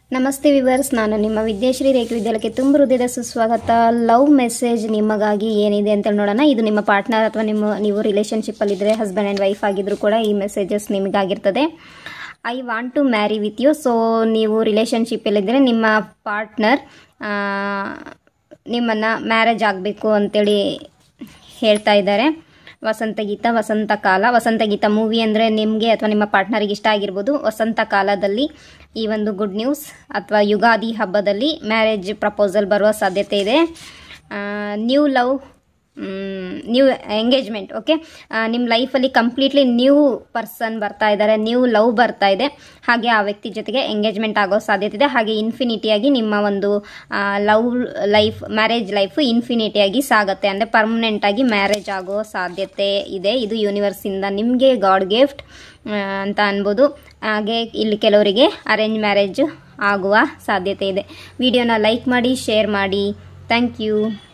ನಮಸ್ತೆ ವಿವರ್ಸ್ ನಾನು ನಿಮ್ಮ ವಿದ್ಯಾಶ್ರೀ ರೇಖೆ ವಿದ್ಯಾಲಯಕ್ಕೆ ತುಂಬ ಹೃದಯದ ಸುಸ್ವಾಗತ ಲವ್ ಮೆಸೇಜ್ ನಿಮಗಾಗಿ ಏನಿದೆ ಅಂತ ನೋಡೋಣ ಇದು ನಿಮ್ಮ ಪಾರ್ಟ್ನರ್ ಅಥವಾ ನಿಮ್ಮ ನೀವು ರಿಲೇಷನ್ಶಿಪ್ಪಲ್ಲಿದ್ದರೆ ಹಸ್ಬೆಂಡ್ ಆ್ಯಂಡ್ ವೈಫ್ ಆಗಿದ್ದರೂ ಕೂಡ ಈ ಮೆಸೇಜಸ್ ನಿಮಗಾಗಿರ್ತದೆ I want to marry with you so ನೀವು ರಿಲೇಷನ್ಶಿಪ್ಪಲ್ಲಿದ್ದರೆ ನಿಮ್ಮ ಪಾರ್ಟ್ನರ್ ನಿಮ್ಮನ್ನು ಮ್ಯಾರೇಜ್ ಆಗಬೇಕು ಅಂತೇಳಿ ಹೇಳ್ತಾ ಇದ್ದಾರೆ ವಸಂತ ಗೀತ ವಸಂತ ಕಾಲ ವಸಂತ ಗೀತ ಮೂವಿ ಅಂದರೆ ನಿಮಗೆ ಅಥವಾ ನಿಮ್ಮ ಪಾರ್ಟ್ನರಿಗೆ ಇಷ್ಟ ಆಗಿರ್ಬೋದು ವಸಂತ ಕಾಲದಲ್ಲಿ ಈ ಒಂದು ಗುಡ್ ನ್ಯೂಸ್ ಅಥವಾ ಯುಗಾದಿ ಹಬ್ಬದಲ್ಲಿ ಮ್ಯಾರೇಜ್ ಪ್ರಪೋಸಲ್ ಬರುವ ಸಾಧ್ಯತೆ ಇದೆ new love new engagement okay ನಿಮ್ಮ ಲೈಫಲ್ಲಿ ಕಂಪ್ಲೀಟ್ಲಿ ನ್ಯೂ ಪರ್ಸನ್ ಬರ್ತಾ ಇದ್ದಾರೆ ನ್ಯೂ ಲವ್ ಬರ್ತಾ ಇದೆ ಹಾಗೆ ಆ ವ್ಯಕ್ತಿ ಜೊತೆಗೆ ಎಂಗೇಜ್ಮೆಂಟ್ ಆಗೋ ಸಾಧ್ಯತೆ ಇದೆ ಹಾಗೆ ಇನ್ಫಿನಿಟಿಯಾಗಿ ನಿಮ್ಮ ಒಂದು ಲವ್ ಲೈಫ್ ಮ್ಯಾರೇಜ್ ಲೈಫು ಇನ್ಫಿನಿಟಿಯಾಗಿ ಸಾಗುತ್ತೆ ಅಂದರೆ ಪರ್ಮನೆಂಟಾಗಿ ಮ್ಯಾರೇಜ್ ಆಗೋ ಸಾಧ್ಯತೆ ಇದೆ ಇದು ಯೂನಿವರ್ಸಿಂದ ನಿಮಗೆ ಗಾಡ್ ಗಿಫ್ಟ್ ಅಂತ ಅನ್ಬೋದು ಹಾಗೆ ಇಲ್ಲಿ ಕೆಲವರಿಗೆ ಅರೇಂಜ್ ಮ್ಯಾರೇಜ್ ಆಗುವ ಸಾಧ್ಯತೆ ಇದೆ ವಿಡಿಯೋನ ಲೈಕ್ ಮಾಡಿ ಶೇರ್ ಮಾಡಿ ಥ್ಯಾಂಕ್ ಯು